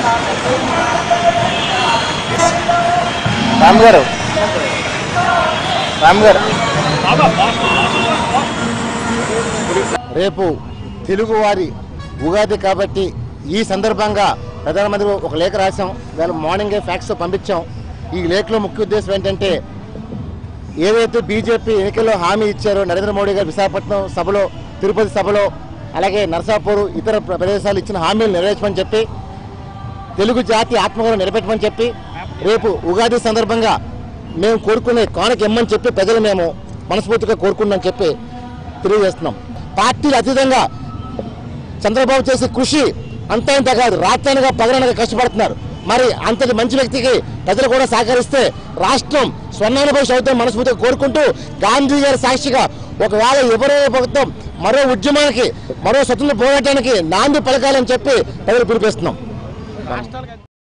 రామ్ గారు రామ్ గారు రేపు తెలుగువారి ఉగాది కాబట్టి ఈ సందర్భంగా ప్రధానమంత్రి ఒక లేఖ రాశాం దాని మార్నింగే ఫ్యాక్స్ పంపించాం ఈ లేఖలో ముఖ్య ఉద్దేశం ఏంటంటే ఏదైతే బీజేపీ ఎన్నికల్లో హామీ ఇచ్చారో నరేంద్ర మోడీ గారు విశాఖపట్నం సభలో తిరుపతి సభలో అలాగే నరసాపూర్ ఇతర ప్ర- ప్రదేశాలు ఇచ్చిన హామీలు నెరవేర్చమని చెప్పి తెలుగు జాతి ఆత్మగౌరవం నిలబెట్టమని చెప్పి రేపు ఉగాది సందర్భంగా మేము కోరుకునే కానుక ఇమ్మని చెప్పి ప్రజలు మేము మనస్ఫూర్తిగా కోరుకున్నామని చెప్పి తెలియజేస్తున్నాం పార్టీలు అతీతంగా చంద్రబాబు చేసే కృషి అంతా ఇంత కాదు రాత్రనగా పగలనగా కష్టపడుతున్నారు మరి అంతటి మంచి వ్యక్తికి ప్రజలు కూడా సహకరిస్తే రాష్ట్రం స్వర్ణాల భవిష్యత్ అవుతాం మనస్ఫూర్తిగా కోరుకుంటూ గాంధీ గారి సాక్షిగా ఒకవేళ ఎవరో ప్రభుత్వం మరో ఉద్యమానికి మరో స్వతంత్ర పోరాటానికి నాంది పలకాలని చెప్పి ప్రజలు పిలిపిస్తున్నాం